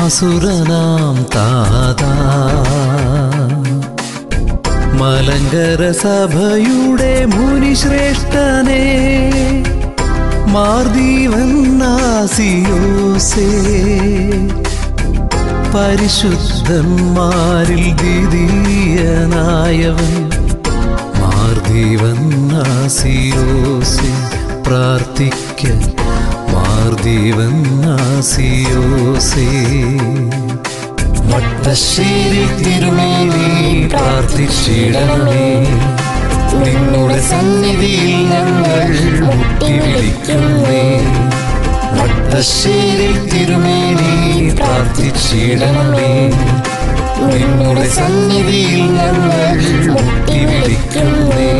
അസുരനാം താതാ മലങ്കര സഭയുടെ മുനിശ്രേഷ്ഠനെ മാർദീവന്നാസിയോസേ പരിശുദ്ധന്മാരിൽ ദ്വിതീയനായവൻ മാർദീവന്നാസിയോസേ പ്രാർത്ഥിക്ക മാർദീവന്നാസിയോസേ വട്ടശ്ശേരി തിരുമേനി പ്രാർത്ഥിച്ചിടണമേ നിങ്ങളുടെ സന്നിധിയിൽ ഞങ്ങൾ മുട്ടി വിളിക്കുന്നേ വട്ടശ്ശേരി തിരുമേനി പ്രാർത്ഥിച്ചിടണമേ നിങ്ങളുടെ സന്നിധിയിൽ ഞങ്ങൾ മുട്ടി വിളിക്കുന്നേ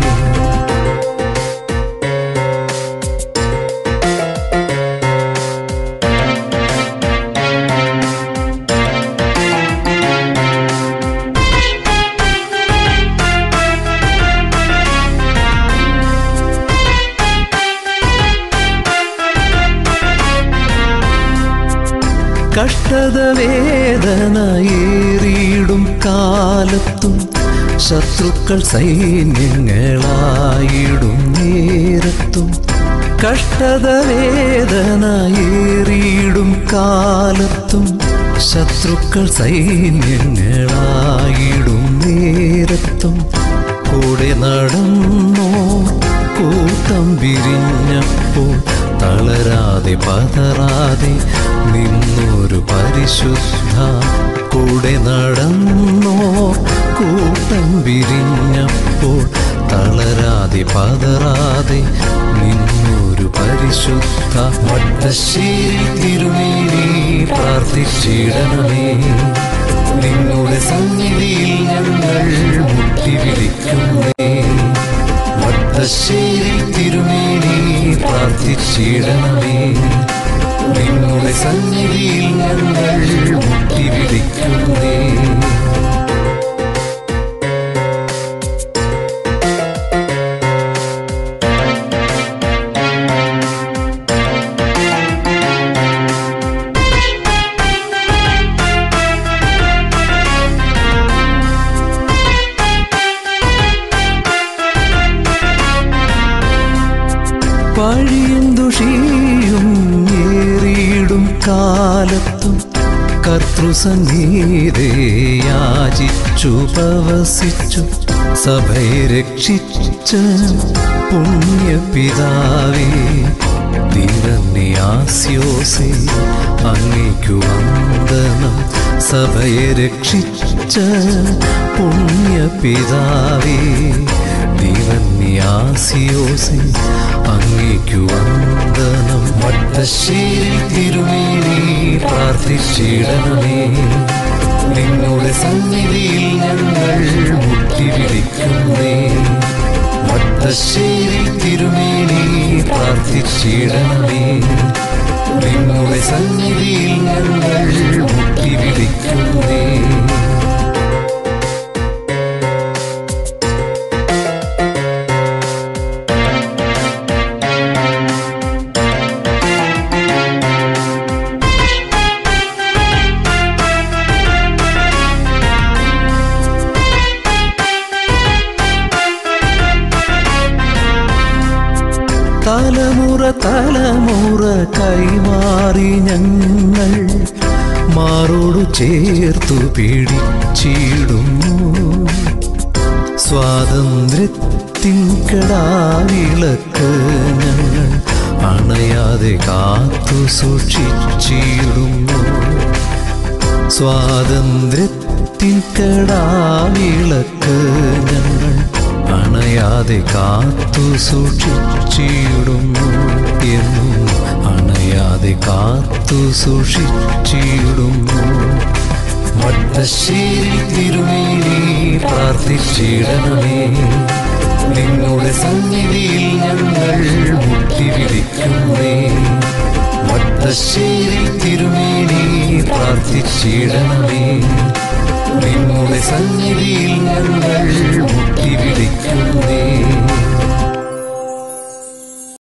കഷ്ടത വേദന ഏറിയിടും കാലത്തും ശത്രുക്കൾ സൈന്യങ്ങളായിടും നേരത്തും കഷ്ടത വേദന ഏറിയിടും കാലത്തും ശത്രുക്കൾ സൈന്യങ്ങളായിടും നേരത്തും കൂടെ നടന്നോ കൂട്ടം വിരിഞ്ഞപ്പോൾ തളരാതെ പതറാതെ നിന്നൊരു പരിശുദ്ധ കൂടെ നടന്നോ കൂട്ടം വിരിഞ്ഞപ്പോൾ തളരാതെ പതറാതെ നിന്നൊരു പരിശുദ്ധ വട്ടശ്ശേരി തിരുമേനി പ്രാർത്ഥിച്ചിടണമേ നിങ്ങളുടെ സന്നിധിയിൽ ഞങ്ങൾ മുട്ടി വിളിക്കുന്നേ വട്ടശ്ശേരി തിരുമേനി പ്രാർത്ഥിച്ചിടണമേ നിങ്ങളുടെ സന്നിധിയിൽ ഞങ്ങൾ മുട്ടി വിളിക്കുന്നേ പഴിയും ദുഷിയും ഏറിയിടും കാലത്തും കർത്തൃസംഗീതേ യാചിച്ചു പവസിച്ചു സഭയെ രക്ഷിച്ച പുണ്യപിതാവേ നിരന്യാസ്യോസേ അങ്ങേക്കു വന്ദനം സഭയെ രക്ഷിച്ച പുണ്യപിതാവേ ദിവന്യാസിയോസേ അങ്ങേക്കു വന്ദനം വട്ടശ്ശേരി തിരുമേനി പ്രാർത്ഥിച്ചിടണമേ നിങ്ങളുടെ സന്നിധിയിൽ ഞങ്ങൾ മുട്ടി വിളിക്കുന്നേ വട്ടശ്ശേരി തിരുമേനി പ്രാർത്ഥിച്ചിടണമേ നിങ്ങളുടെ സന്നിധിയിൽ ഞങ്ങൾ മുട്ടി വിളിക്കുന്നേ തലമുറ തലമുറ കൈമാറി ഞങ്ങൾ മാറോടു ചേർത്തു പിടിച്ചിടുന്നു സ്വാതന്ത്ര്യത്തിൻ കടാവിളക്ക് ഞങ്ങൾ അണയാതെ കാത്തു സൂക്ഷിച്ചിടുന്നു സ്വാതന്ത്ര്യത്തിൻ കടാവിളക്ക് ഞങ്ങൾ അണയാതെ കാത്തു സൂക്ഷിച്ചിടുന്നു എന്നും അണയാതെ കാത്തു സൂക്ഷിച്ചിടുന്നു വട്ടശ്ശേരി തിരുമേനി പ്രാർത്ഥിച്ചിടണമേ നിങ്ങളുടെ സന്നിധിയിൽ ഞങ്ങൾ മുട്ടി വിളിക്കുന്നേ വട്ടശ്ശേരി തിരുമേനി പ്രാർത്ഥിച്ചിടണമേ നിങ്ങളുടെ സന്നിധിയിൽ ഞങ്ങൾ മുട്ടി വിളിക്കുന്നേ